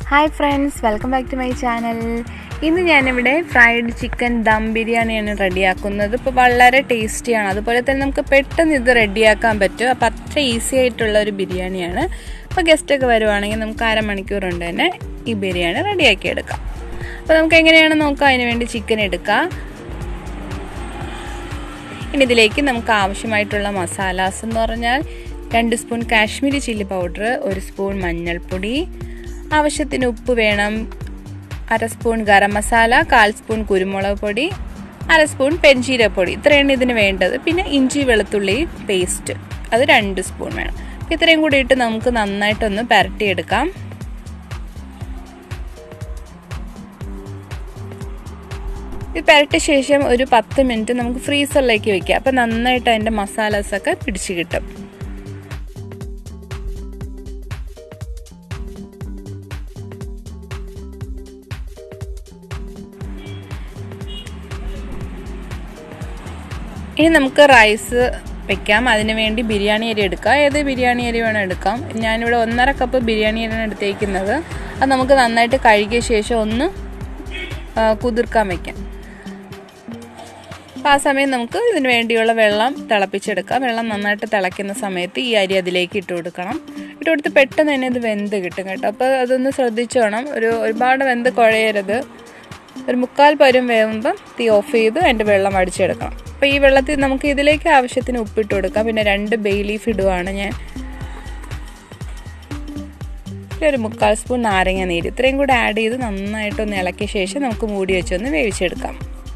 hi friends welcome back to my channel ഇന്ന് ഞാനിവിടെ fried chicken dum ബിരിയാണിയാണ് റെഡിയാക്കുന്നത് ഇപ്പോൾ വളരെ ടേസ്റ്റിയാണ് അതുപോലെ തന്നെ നമുക്ക് പെട്ടെന്ന് ഇത് റെഡിയാക്കാൻ പറ്റും അപ്പോൾ അത്ര ഈസി ആയിട്ടുള്ള ഒരു ബിരിയാണിയാണ് അപ്പോൾ ഗസ്റ്റൊക്കെ വരുവാണെങ്കിൽ നമുക്ക് അരമണിക്കൂർ കൊണ്ട് തന്നെ ഈ ബിരിയാണി റെഡിയാക്കി എടുക്കാം അപ്പോൾ നമുക്ക് എങ്ങനെയാണ് നോക്കാം അതിന് വേണ്ടി ചിക്കൻ എടുക്കാം ഇനി ഇതിലേക്ക് നമുക്ക് ആവശ്യമായിട്ടുള്ള മസാലാസ് എന്ന് പറഞ്ഞാൽ രണ്ട് സ്പൂൺ കാശ്മീരി ചില്ലി പൗഡർ ഒരു സ്പൂൺ മഞ്ഞൾപ്പൊടി ആവശ്യത്തിന് ഉപ്പ് വേണം അര സ്പൂൺ ഗരം മസാല കാൽ സ്പൂൺ കുരുമുളക് പൊടി അര സ്പൂൺ പെൻജീരപ്പൊടി ഇത്രയാണ് ഇതിന് വേണ്ടത് പിന്നെ ഇഞ്ചി വെളുത്തുള്ളി പേസ്റ്റ് അത് രണ്ട് സ്പൂൺ വേണം ഇത്രയും കൂടി ഇട്ട് നമുക്ക് നന്നായിട്ടൊന്ന് പുരട്ടിയെടുക്കാം ഇത് പുരട്ടിയ ശേഷം ഒരു പത്ത് മിനിറ്റ് നമുക്ക് ഫ്രീസറിലേക്ക് വെക്കാം അപ്പം നന്നായിട്ട് അതിൻ്റെ മസാലാസൊക്കെ പിടിച്ച് കിട്ടും ഇനി നമുക്ക് റൈസ് വെക്കാം അതിന് വേണ്ടി ബിരിയാണി അരി എടുക്കാം ഏത് ബിരിയാണി അരി വേണം എടുക്കാം ഞാനിവിടെ ഒന്നര കപ്പ് ബിരിയാണി അരിയാണ് എടുത്തേക്കുന്നത് അത് നമുക്ക് നന്നായിട്ട് കഴുകിയ ശേഷം ഒന്ന് കുതിർക്കാൻ വെക്കാം അപ്പോൾ ആ സമയം നമുക്ക് ഇതിന് വേണ്ടിയുള്ള വെള്ളം തിളപ്പിച്ചെടുക്കാം വെള്ളം നന്നായിട്ട് തിളയ്ക്കുന്ന സമയത്ത് ഈ അരി അതിലേക്ക് ഇട്ട് കൊടുക്കണം ഇട്ട് കൊടുത്ത് പെട്ടെന്ന് തന്നെ ഇത് വെന്ത് കിട്ടും കേട്ടോ അപ്പോൾ അതൊന്ന് ശ്രദ്ധിച്ചു വേണം ഒരു ഒരുപാട് വെന്ത് കുഴയരുത് ഒരു മുക്കാൽ പരും വേവുമ്പം തീ ഓഫ് ചെയ്ത് അതിൻ്റെ വെള്ളം അടിച്ചെടുക്കണം അപ്പോൾ ഈ വെള്ളത്തിൽ നമുക്ക് ഇതിലേക്ക് ആവശ്യത്തിന് ഉപ്പിട്ട് കൊടുക്കാം പിന്നെ രണ്ട് ബേ ലീഫ് ഇടുവാണ് ഞാൻ ഒരു മുക്കാൽ സ്പൂൺ നാരങ്ങ നീര് ഇത്രയും കൂടെ ആഡ് ചെയ്ത് നന്നായിട്ടൊന്ന് ഇളക്കിയ ശേഷം നമുക്ക് മൂടി വെച്ചൊന്ന് വേവിച്ചെടുക്കാം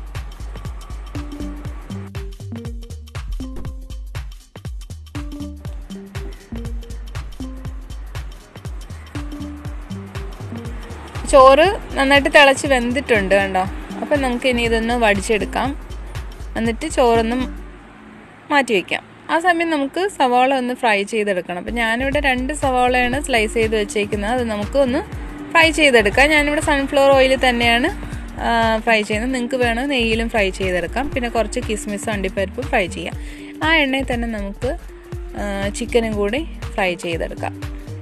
ചോറ് നന്നായിട്ട് തിളച്ച് വെന്തിട്ടുണ്ട് കണ്ടോ അപ്പം നമുക്ക് ഇനി ഇതൊന്ന് വടിച്ചെടുക്കാം എന്നിട്ട് ചോറൊന്ന് മാറ്റി വയ്ക്കാം ആ സമയം നമുക്ക് സവാള ഒന്ന് ഫ്രൈ ചെയ്തെടുക്കണം അപ്പം ഞാനിവിടെ രണ്ട് സവാളയാണ് സ്ലൈസ് ചെയ്ത് വെച്ചേക്കുന്നത് അത് നമുക്ക് ഒന്ന് ഫ്രൈ ചെയ്തെടുക്കാം ഞാനിവിടെ സൺഫ്ലവർ ഓയിൽ തന്നെയാണ് ഫ്രൈ ചെയ്യുന്നത് നിങ്ങൾക്ക് വേണം നെയ്യിലും ഫ്രൈ ചെയ്തെടുക്കാം പിന്നെ കുറച്ച് കിസ്മിസും അണ്ടിപ്പരിപ്പും ഫ്രൈ ചെയ്യാം ആ എണ്ണയിൽ തന്നെ നമുക്ക് ചിക്കനും കൂടി ഫ്രൈ ചെയ്തെടുക്കാം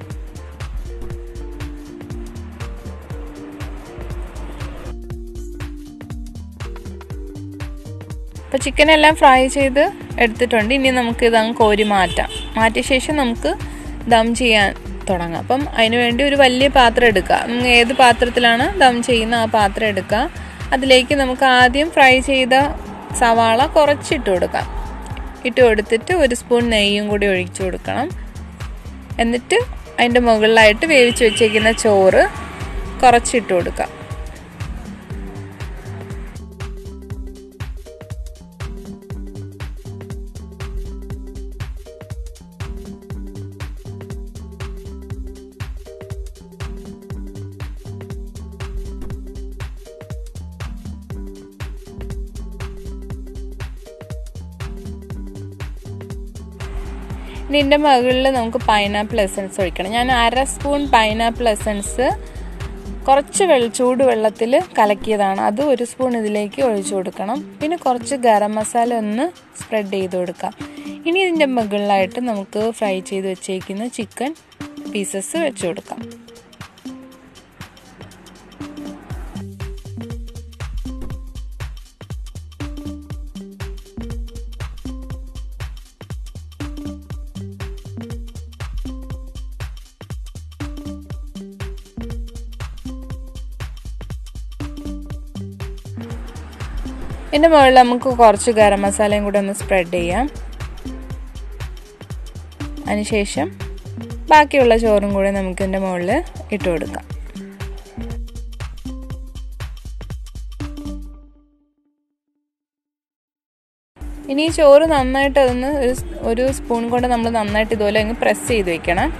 അപ്പോൾ ചിക്കൻ എല്ലാം ഫ്രൈ ചെയ്ത് എടുത്തിട്ടുണ്ട് ഇനി നമുക്ക് ഇത് അങ്ങ് കോരി മാറ്റാം മാറ്റിയ ശേഷം നമുക്ക് ദം ചെയ്യാൻ തുടങ്ങാം അപ്പം അതിന് വേണ്ടി ഒരു വലിയ പാത്രം എടുക്കുക നിങ്ങൾ ഏത് പാത്രത്തിലാണ് ദം ചെയ്യുന്ന ആ പാത്രം എടുക്കുക അതിലേക്ക് നമുക്ക് ആദ്യം ഫ്രൈ ചെയ്ത സവാള കുറച്ചിട്ട് കൊടുക്കാം ഇട്ട് കൊടുത്തിട്ട് ഒരു സ്പൂൺ നെയ്യും കൂടി ഒഴിച്ചു കൊടുക്കണം എന്നിട്ട് അതിൻ്റെ മുകളിലായിട്ട് വേവിച്ച് വെച്ചേക്കുന്ന ചോറ് കുറച്ചിട്ട് കൊടുക്കാം ഇതിൻ്റെ മുകളിൽ നമുക്ക് പൈനാപ്പിൾ എസൻസ് ഒഴിക്കണം ഞാൻ അര സ്പൂൺ പൈനാപ്പിൾ എസൻസ് കുറച്ച് വെള്ള ചൂട് വെള്ളത്തിൽ കലക്കിയതാണ് അത് ഒരു സ്പൂൺ ഇതിലേക്ക് ഒഴിച്ചു കൊടുക്കണം പിന്നെ കുറച്ച് ഗരം മസാല ഒന്ന് സ്പ്രെഡ് ചെയ്ത് കൊടുക്കാം ഇനി ഇതിൻ്റെ മുകളിലായിട്ട് നമുക്ക് ഫ്രൈ ചെയ്ത് വെച്ചേക്കുന്ന ചിക്കൻ പീസസ് വെച്ച് കൊടുക്കാം ഇതിൻ്റെ മുകളിൽ നമുക്ക് കുറച്ച് ഗരം മസാലയും കൂടെ ഒന്ന് സ്പ്രെഡ് ചെയ്യാം അതിനുശേഷം ബാക്കിയുള്ള ചോറും കൂടെ നമുക്ക് ഇതിൻ്റെ മുകളിൽ ഇട്ട് കൊടുക്കാം ഇനി ഈ ചോറ് നന്നായിട്ട് അതൊന്ന് ഒരു ഒരു സ്പൂൺ കൊണ്ട് നമ്മൾ നന്നായിട്ട് ഇതുപോലെ അങ്ങ് പ്രസ് ചെയ്ത് വെക്കണം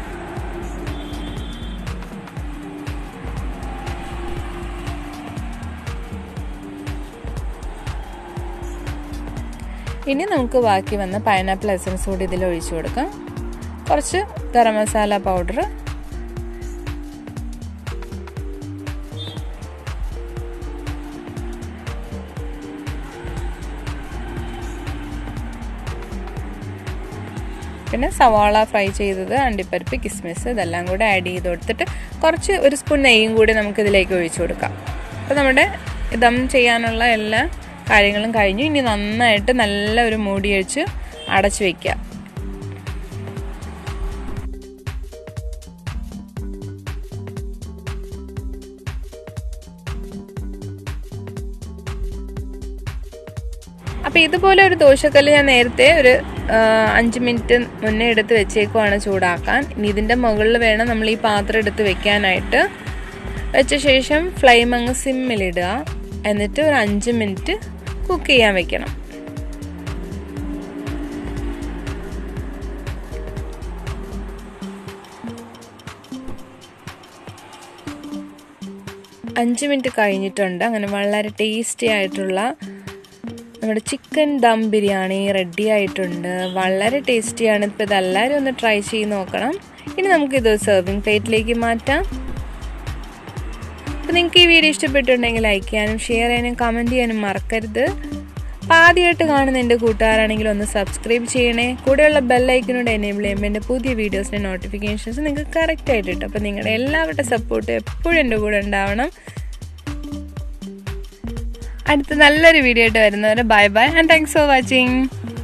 ഇനി നമുക്ക് ബാക്കി വന്ന പൈനാപ്പിൾ എസൻസ് കൂടി ഇതിൽ ഒഴിച്ചു കൊടുക്കാം കുറച്ച് ഗരം മസാല പൗഡർ പിന്നെ സവാള ഫ്രൈ ചെയ്തത് അണ്ടിപ്പരിപ്പ് കിസ്മിസ് ഇതെല്ലാം കൂടെ ആഡ് ചെയ്ത് കൊടുത്തിട്ട് കുറച്ച് ഒരു സ്പൂൺ നെയ്യും കൂടി നമുക്ക് ഇതിലേക്ക് ഒഴിച്ചു കൊടുക്കാം അപ്പോൾ നമ്മുടെ ദം ചെയ്യാനുള്ള എല്ലാ കാര്യങ്ങളും കഴിഞ്ഞു ഇനി നന്നായിട്ട് നല്ല ഒരു മൂടി വെച്ച് അടച്ചു വയ്ക്കുക അപ്പോൾ ഇതുപോലെ ഒരു ദോശക്കല്ല് ഞാൻ നേരത്തെ ഒരു അഞ്ച് മിനിറ്റ് മുന്നേ എടുത്ത് വെച്ചേക്കുവാണ് ചൂടാക്കാൻ ഇനി ഇതിൻ്റെ മുകളിൽ വേണം നമ്മൾ ഈ പാത്രം എടുത്ത് വെക്കാനായിട്ട് വെച്ച ശേഷം ഫ്ലെയിം അങ്ങ് സിമ്മിലിടുക എന്നിട്ട് ഒരു അഞ്ച് മിനിറ്റ് കുക്ക് ചെയ്യാൻ വെക്കണം അഞ്ച് മിനിറ്റ് കഴിഞ്ഞിട്ടുണ്ട് അങ്ങനെ വളരെ ടേസ്റ്റി ആയിട്ടുള്ള നമ്മുടെ ചിക്കൻ ദം ബിരിയാണി റെഡി ആയിട്ടുണ്ട് വളരെ ടേസ്റ്റിയാണ് ഇപ്പോൾ ഇതെല്ലാവരും ഒന്ന് ട്രൈ ചെയ്ത് നോക്കണം ഇനി നമുക്കിത് സെർവിങ് പ്ലേറ്റിലേക്ക് മാറ്റാം അപ്പോൾ നിങ്ങൾക്ക് ഈ വീഡിയോ ഇഷ്ടപ്പെട്ടിട്ടുണ്ടെങ്കിൽ ലൈക്ക് ചെയ്യാനും ഷെയർ ചെയ്യാനും കമൻറ്റ് ചെയ്യാനും മറക്കരുത് അപ്പോൾ ആദ്യമായിട്ട് കാണുന്ന എൻ്റെ കൂട്ടുകാരാണെങ്കിൽ ഒന്ന് സബ്സ്ക്രൈബ് ചെയ്യണേ കൂടെയുള്ള ബെല്ലൈക്കിനോട് എനേബിൾ ചെയ്യുമ്പോൾ എൻ്റെ പുതിയ വീഡിയോസിൻ്റെ നോട്ടിഫിക്കേഷൻസ് നിങ്ങൾക്ക് കറക്റ്റായിട്ട് കിട്ടും അപ്പോൾ നിങ്ങളുടെ എല്ലാവരുടെ സപ്പോർട്ട് എപ്പോഴും എൻ്റെ കൂടെ ഉണ്ടാവണം അടുത്ത നല്ലൊരു വീഡിയോ ആയിട്ട് വരുന്നവരെ bye bye and thanks for watching